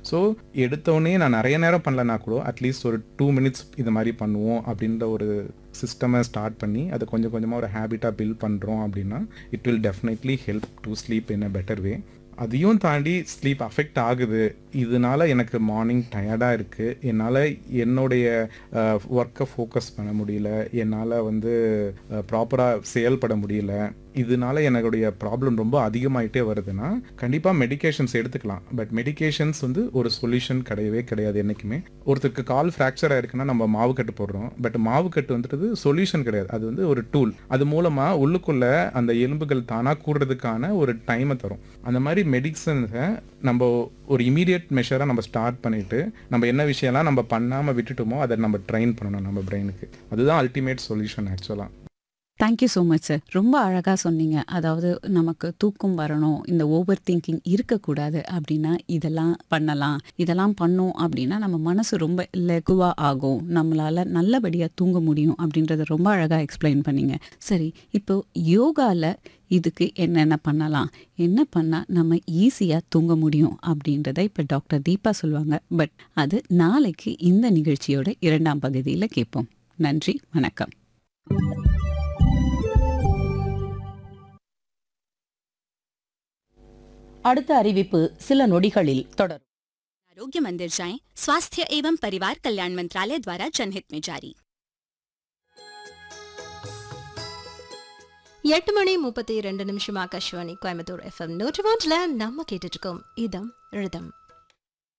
so எடுத்தோடனே நான் நிறைய நேரம் பண்ணலனா கூட அட்லீஸ்ட் ஒரு டூ மினிட்ஸ் இது மாதிரி பண்ணுவோம் அப்படின்ற ஒரு சிஸ்டமை ஸ்டார்ட் பண்ணி அதை கொஞ்சம் கொஞ்சமாக ஒரு ஹேபிட்டாக பில்ட் பண்ணுறோம் அப்படின்னா it will definitely help to sleep in a better way அதையும் தாண்டி ஸ்லீப் அஃபெக்ட் ஆகுது இதனால எனக்கு மார்னிங் டயர்டாக இருக்குது என்னால் என்னுடைய ஒர்க்கை ஃபோக்கஸ் பண்ண முடியல என்னால் வந்து ப்ராப்பராக செயல்பட முடியல இதனால என்னுடைய ப்ராப்ளம் ரொம்ப அதிகமாயிட்டே வருதுன்னா கண்டிப்பாக மெடிகேஷன்ஸ் எடுத்துக்கலாம் பட் மெடிகேஷன்ஸ் வந்து ஒரு சொல்யூஷன் கிடையவே கிடையாது என்றைக்குமே ஒருத்தருக்கு கால் ஃப்ராக்சர் ஆயிருக்குன்னா நம்ம மாவு கட்டு போடுறோம் பட் மாவு கட்டு வந்துட்டு சொல்யூஷன் கிடையாது அது வந்து ஒரு டூல் அது மூலமாக உள்ளுக்குள்ள அந்த எலும்புகள் தானாக கூடுறதுக்கான ஒரு டைமை தரும் அந்த மாதிரி மெடிசன்ஸை நம்ம ஒரு இமீடியட் மெஷராக நம்ம ஸ்டார்ட் பண்ணிட்டு நம்ம என்ன விஷயம்லாம் நம்ம பண்ணாமல் விட்டுட்டோமோ அதை நம்ம ட்ரெயின் பண்ணணும் நம்ம பிரெயினுக்கு அதுதான் அல்டிமேட் சொல்யூஷன் ஆக்சுவலாக தேங்க்யூ ஸோ மச் சார் ரொம்ப அழகாக சொன்னீங்க அதாவது நமக்கு தூக்கம் வரணும் இந்த ஓவர் திங்கிங் இருக்கக்கூடாது அப்படின்னா இதெல்லாம் பண்ணலாம் இதெல்லாம் பண்ணோம் அப்படின்னா நம்ம மனசு ரொம்ப லெகுவா ஆகும் நம்மளால நல்லபடியாக தூங்க முடியும் அப்படின்றத ரொம்ப அழகாக எக்ஸ்பிளைன் பண்ணீங்க சரி இப்போ யோகாவில் இதுக்கு என்னென்ன பண்ணலாம் என்ன பண்ணால் நம்ம ஈஸியாக தூங்க முடியும் அப்படின்றத இப்போ டாக்டர் தீபா சொல்லுவாங்க பட் அது நாளைக்கு இந்த நிகழ்ச்சியோட இரண்டாம் பகுதியில் கேட்போம் நன்றி வணக்கம் அடுத்த அறிவிப்பு சில நொடிகளில் தொடரும் आरोग्य मंदिर जाएं स्वास्थ्य एवं परिवार कल्याण मंत्रालय द्वारा जनहित में जारी எட்டு மணி முப்பத்தி ரெண்டு நிமிஷம் ஆகாஷ்வாணி கோயம்புத்தூர் எஃப்எம் நூற்று மூன்றுல நம்ம கேட்டுட்டு இருக்கோம் இதம் ரிதம்